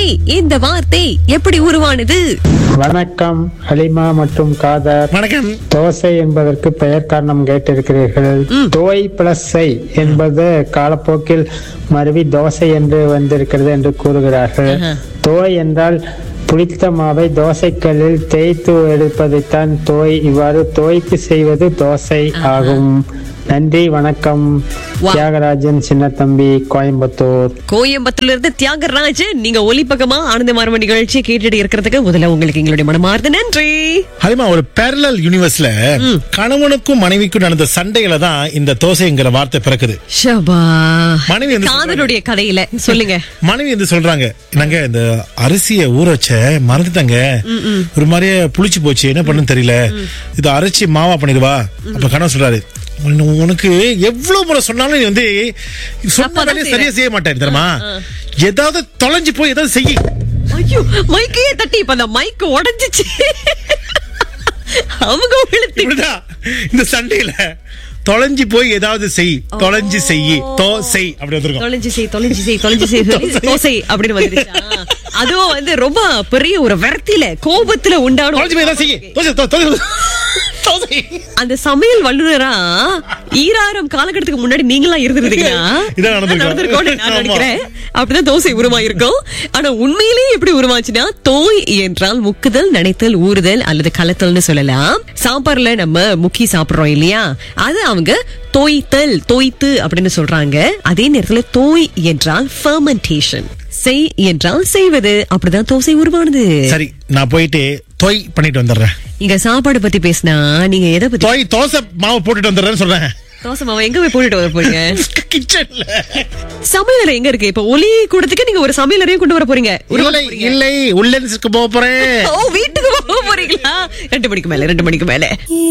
தோசை இந்த வார்த்தை எப்படி உருவானது வணக்கம் ஹலிமா மற்றும் காதர் வணக்கம் தோசை என்பதற்கு பெயர் காரணம் கேட்டிருக்கிறீர்கள் தோய் பிளஸ் சை என்பது காலப்போக்கில் மருவி தோசை என்று வந்திருக்கிறது என்று கூறுகிறார்கள் தோய் என்றால் புளித்த மாவை தோசைக்கல்லில் தேய்த்து எடுப்பதைத்தான் தோய் இவ்வாறு தோய்த்து செய்வது தோசை ஆகும் நன்றி வணக்கம் Wow. தியாகராஜன் சின்னத்தம்பி கோயம்புத்தூர் கோயம்புத்தூர்ல இருந்து தியாகராஜன் நீங்க ஒலிப்பக்கமா ஆனந்த மார்ம நிகழ்ச்சியை கேட்டுட்டு இருக்கிறதுக்கு முதல்ல உங்களுக்கு எங்களுடைய மனமார்ந்த நன்றி ஹலிமா ஒரு பேரலல் யூனிவர்ஸ்ல கணவனுக்கும் மனைவிக்கும் நடந்த சண்டையில தான் இந்த தோசைங்கிற வார்த்தை பிறக்குது ஷபா மனைவி வந்து காதலுடைய கதையில சொல்லுங்க மனைவி வந்து சொல்றாங்க நாங்க இந்த அரிசிய ஊற வச்ச மறந்துட்டாங்க ஒரு மாதிரியே புளிச்சு போச்சு என்ன பண்ணுன்னு தெரியல இது அரைச்சி மாவா பண்ணிடுவா அப்ப கணவன் சொல்றாரு "உன- உனக்கு எவ்வளவு முறை சொன்னாலும் நீ வந்து சொன்ன அப்பதான் வேலையை சரியா செய்ய மாட்டேன் தெரியுமா ஏதாவது தொலைஞ்சு போய் ஏதாவது செய்யி ஐயோ மைக்கையே தட்டி இப்ப அந்த மைக் உடைஞ்சிச்சு அவங்க இழுத்து இப்படிதான் இந்த சண்டையில தொலைஞ்சு போய் ஏதாவது செய் தொலைஞ்சு செய்யி தோ செய் அப்படி வந்திருக்கும் தொலைஞ்சு செய் தொலைஞ்சு செய் தொலைஞ்சு செய் சொல்லி தோசை அப்படின்னு வந்துருச்சா அதுவும் வந்து ரொம்ப பெரிய ஒரு விரத்தில கோபத்துல உண்டான தொலைஞ்சு போய் ஏதாவது செய்யி தோசை தோ- தோசை தோசை அந்த சமையல் வல்லுநரா ஈராயிரம் காலகட்டத்துக்கு முன்னாடி நீங்களா இருந்திருந்தீங்கன்னா இதான் நடந்திருக்கும். நடந்திருக்கும்னு நான் ஆமா. நினைக்கிறேன் அப்படிதான் தோசை உருவாயிருக்கும் ஆனா உண்மையிலேயே எப்படி உருவாச்சுன்னா தோய் என்றால் முக்குதல் நனைத்தல் ஊறுதல் அல்லது கலத்தல்னு சொல்லலாம் சாம்பார்ல நம்ம முக்கி சாப்பிடுறோம் இல்லையா அது அவங்க தோய்த்தல் தோய்த்து அப்படின்னு சொல்றாங்க அதே நேரத்துல தோய் என்றால் ஃபர்மெண்டேஷன் செய் என்றால் செய்வது அப்படிதான் தோசை உருவானது சரி நான் போயிட்டு தொய் பண்ணிட்டு வந்துடுறேன் இங்க சாப்பாடு பத்தி பேசினா நீங்க எதை பத்தி தொய் தோசை மாவு போட்டுட்டு வந்துடுறேன்னு சொல்றேன் தோசை மாவை எங்க போய் போட்டுட்டு வர போறீங்க கிச்சன்ல சமையலறை எங்க இருக்கு இப்ப ஒலி கூடத்துக்கு நீங்க ஒரு சமையலறையும் கொண்டு வர போறீங்க உருவாக்க இல்லை போறீங்க. இல்லை உள்ள போக போறேன் ஓ வீட்டுக்கு போக போறீங்களா ரெண்டு மணிக்கு மேல ரெண்டு மணிக்கு மேல